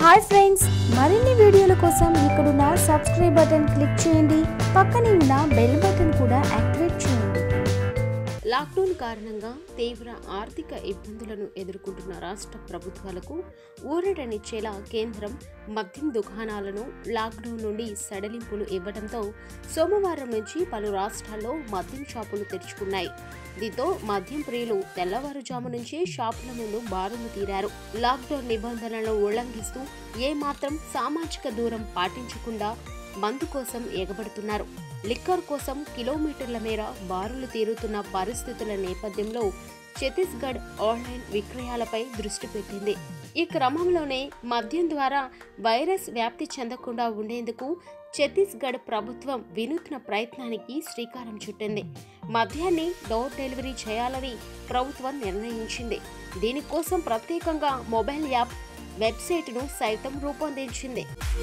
hi friends మరిన్ని వీడియోల కోసం ఇక్కడున్న సబ్స్క్రైబ్ బటన్ క్లిక్ చేయండి పక్కనే ఉన్న బెల్ బటన్ కూడా యాక్టివేట్ చేయండి లాక్డౌన్ కారణంగా తీవ్ర ఆర్థిక ఇబ్బందులను ఎదుర్కొంటున్న రాష్ట్ర ప్రభుత్వాలకు ఊరటనిచ్చేలా కేంద్రం మద్యం దుకాణాలను లాక్డౌన్ నుండి సడలింపులు ఇవ్వడంతో సోమవారం నుంచి పలు రాష్ట్రాల్లో మద్యం షాపులు తెరుచుకున్నాయి దీంతో మద్యం ప్రియులు తెల్లవారుజాము నుంచే షాపుల ముందు బారులు తీరారు లాక్డౌన్ నిబంధనలను ఉల్లంఘిస్తూ ఏమాత్రం సామాజిక దూరం పాటించకుండా మందు కోసం ఎగబడుతున్నారు లిక్కర్ కోసం కిలోమీటర్ల మేర బారులు తీరుతున్న పరిస్థితుల నేపథ్యంలో ఛత్తీస్గఢ్ ఆన్లైన్ విక్రయాలపై దృష్టి పెట్టింది ఈ క్రమంలోనే మద్యం ద్వారా వైరస్ వ్యాప్తి చెందకుండా ఉండేందుకు ఛత్తీస్గఢ్ ప్రభుత్వం వినూత్న ప్రయత్నానికి శ్రీకారం చుట్టింది మద్యాన్ని డోర్ డెలివరీ చేయాలని ప్రభుత్వం నిర్ణయించింది దీనికోసం ప్రత్యేకంగా మొబైల్ యాప్ వెబ్సైట్ను సైతం రూపొందించింది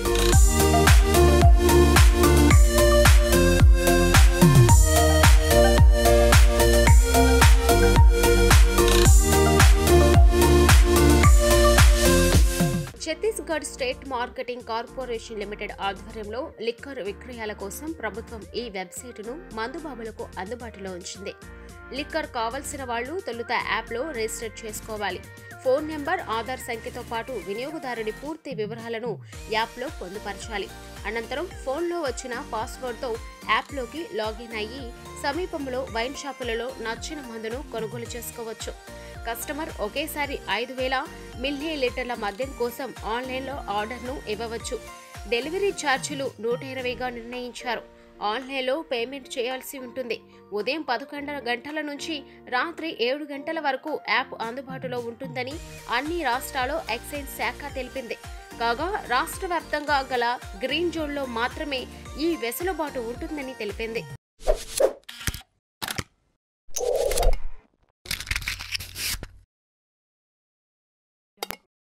Chhattisgarh state marketing corporation limited ఆధ్వర్యంలో లిక్కర్ విక్రయాల కోసం ప్రభుత్వం ఈ వెబ్సైటును మందుబాబులకు అందుబాటులో ఉంచింది లిక్కర్ కావలసిన వాళ్ళు తొలుత యాప్లో రిజిస్టర్ చేసుకోవాలి ఫోన్ నెంబర్ ఆధార్ సంఖ్యతో పాటు వినియోగదారుడి పూర్తి వివరాలను యాప్లో పొందుపరచాలి అనంతరం ఫోన్లో వచ్చిన పాస్వర్డ్తో యాప్లోకి లాగిన్ అయ్యి సమీపంలో వైన్ షాపులలో నచ్చిన మందును కొనుగోలు చేసుకోవచ్చు కస్టమర్ ఒకేసారి ఐదు వేల మిల్లీ లీటర్ల మద్యం కోసం ఆన్లైన్లో ఆర్డర్ను ఇవ్వవచ్చు డెలివరీ ఛార్జీలు నూట ఇరవైగా నిర్ణయించారు ఆన్లైన్లో పేమెంట్ చేయాల్సి ఉంటుంది ఉదయం పదకొండు గంటల నుంచి రాత్రి ఏడు గంటల వరకు యాప్ అందుబాటులో ఉంటుందని అన్ని రాష్ట్రాల్లో ఎక్సైజ్ శాఖ తెలిపింది కాగా రాష్ట్ర వ్యాప్తంగా గల గ్రీన్ జోన్లో మాత్రమే ఈ వెసులుబాటు ఉంటుందని తెలిపింది